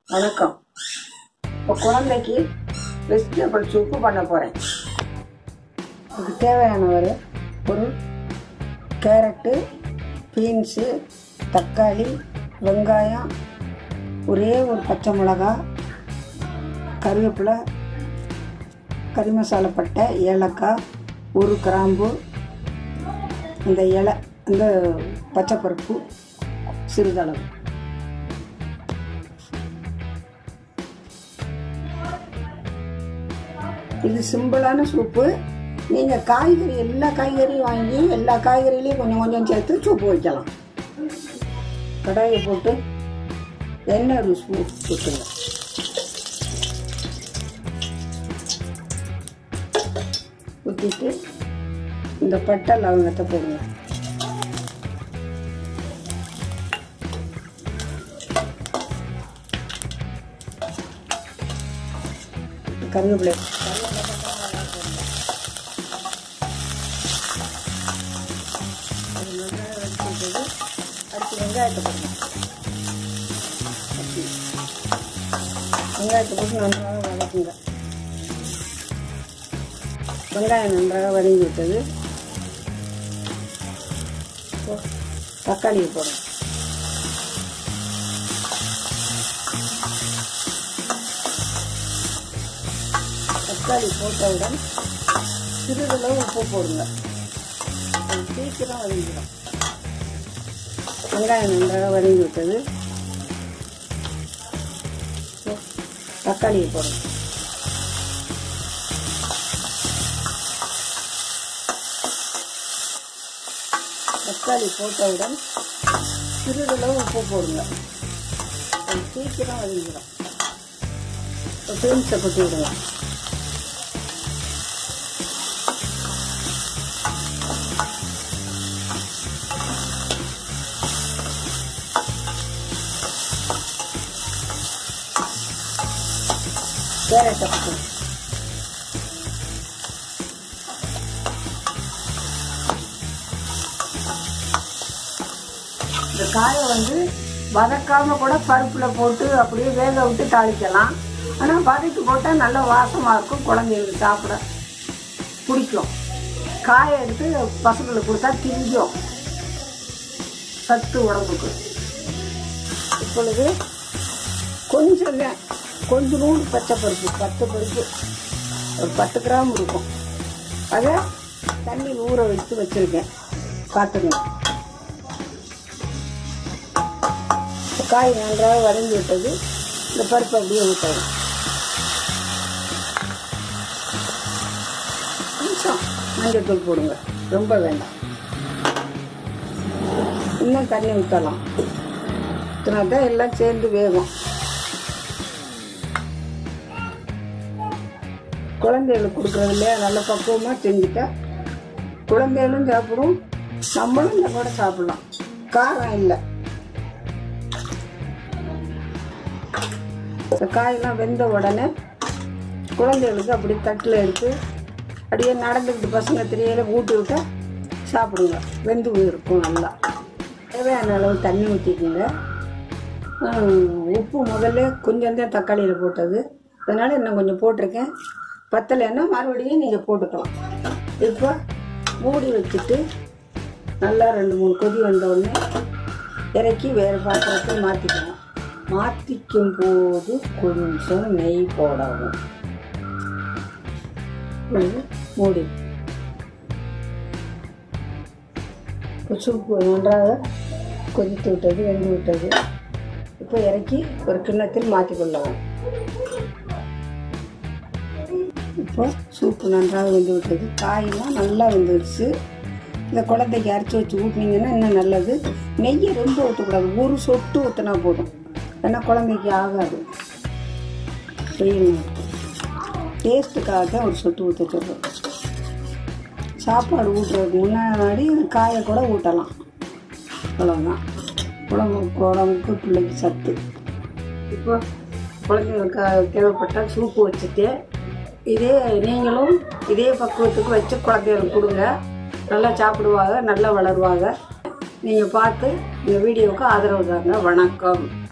வணக்கம் இப்போ குழந்தைக்கு வெஜிடபிள் சூப்பு பண்ண போகிறேன் அதுக்கு தேவையான ஒரு பொருள் கேரட்டு பீன்ஸு தக்காளி வெங்காயம் ஒரே ஒரு பச்சை மிளகா கருவேப்பிலை கறி மசாலா பட்டை ஏலக்காய் ஒரு கிராம்பு இந்த இலை இந்த பச்சைப்பருப்பு சிறிதளவு இது சிம்பிளான சூப்பு நீங்கள் காய்கறி எல்லா காய்கறியும் வாங்கி எல்லா காய்கறிலையும் கொஞ்சம் கொஞ்சம் சேர்த்து சூப்பு வைக்கலாம் கடாயை போட்டு எண்ணெய் ஒரு ஸ்பூன் ஊற்றுங்க ஊற்றிட்டு இந்த பட்டை லவங்கத்தை போடுங்க கருவேப்பிலை அது நல்லா வச்சுட்டு அடுத்து வெங்காயத்தை போடணும் அப்படி. வெங்காயத்தை போட்டு நன்றாக வதக்குங்க வெங்காயம் நன்றாக வதங்கி விட்டது இப்போ தக்காளியை போடணும் தக்காளி போட்டவுடன் சிறிதளவு உப்பு போடுங்க அது சீக்கிரம் வதங்கிடும் வெங்காயம் நன்றாக வதங்கி விட்டது இப்போ தக்காளியை போடணும் தக்காளி போட்டவுடன் சிறிதளவு உப்பு போடுங்க அது சீக்கிரம் வதங்கிடும் இப்போ பீன்ஸை கொட்டி விடலாம் கேரட்டை கொட்டி இந்த காயை வந்து வதக்காம கூட பருப்புல போட்டு அப்படியே வேக விட்டு தாளிக்கலாம் ஆனால் வதக்கி போட்டால் நல்ல வாசமாக இருக்கும் குழந்தைங்களுக்கு சாப்பிட பிடிக்கும் காயை எடுத்து பசங்களுக்கு கொடுத்தா திங்கும் சத்து உடம்புக்கு இப்பொழுது கொஞ்சம் தான் கொஞ்சம் பச்சை பருப்பு பத்து பருப்பு ஒரு பத்து கிராம் இருக்கும் அதை தண்ணி ஊற வச்சு வச்சுருக்கேன் பார்த்துங்க காய் நன்றாக வதங்கி விட்டது இந்த பருப்பு அப்படியே ஊற்றணும் கொஞ்சம் மஞ்சத்தூள் போடுங்க ரொம்ப வேண்டாம் இன்னும் தண்ணி ஊற்றலாம் ஊற்றினா தான் எல்லாம் சேர்ந்து வேகும் குழந்தைகளுக்கு கொடுக்குறது இல்லையா நல்ல பக்குவமாக செஞ்சுட்டா குழந்தைகளும் சாப்பிடும் நம்மளும் இந்த கூட சாப்பிடலாம் காரம் இல்லை இந்த காயெல்லாம் வெந்த உடனே குழந்தைகளுக்கு அப்படி தட்டில் எடுத்து அப்படியே நடந்துக்கிட்டு பசங்க தெரியல ஊட்டி விட்டா சாப்பிடுங்க வெந்து இருக்கும் நல்லா தேவையான அளவு தண்ணி ஊற்றிக்குங்க உப்பு முதல்ல கொஞ்சம் தான் தக்காளியில் போட்டது அதனால் இன்னும் கொஞ்சம் போட்டிருக்கேன் பத்தலைன்னா மறுபடியும் நீங்கள் போட்டுக்கலாம் இப்போ மூடி வச்சுட்டு நல்லா ரெண்டு மூணு கொதி வந்த உடனே இறக்கி வேறு பாத்திரத்தில் மாற்றிக்கலாம் மாற்றிக்கும் போது கொஞ்சம் நெய் போடவும் இப்பொழுது மூடி இப்போ சூப்பு நன்றாக கொதித்து விட்டது வெந்து விட்டது இப்போ இறக்கி ஒரு கிண்ணத்தில் மாற்றிக்கொள்ளவும் இப்போ சூப்பு நன்றாக வெந்து விட்டது காயெல்லாம் நல்லா வெந்துடுச்சு இந்த குழந்தைக்கு அரைச்சி வச்சு ஊட்டினீங்கன்னா இன்னும் நல்லது நெய்யை ரொம்ப ஊற்றக்கூடாது ஒரு சொட்டு ஊற்றினா போதும் ஏன்னா குழந்தைக்கு ஆகாது வெயில் டேஸ்ட்டுக்காக தான் ஒரு சொட்டு ஊற்ற சொல்கிறோம் சாப்பாடு ஊட்டுறதுக்கு முன்னாடி காயை கூட ஊட்டலாம் அவ்வளோதான் உடம்புக்கு உடம்புக்கு பிள்ளைக்கு சத்து இப்போ குழந்தைங்களுக்கு தேவைப்பட்டால் சூப்பு வச்சுட்டு இதே நீங்களும் இதே பக்குவத்துக்கு வச்சு குழந்தைகளுக்கு கொடுங்க நல்லா சாப்பிடுவாங்க நல்லா வளருவாங்க நீங்கள் பார்த்து இந்த வீடியோவுக்கு ஆதரவு தாங்க வணக்கம்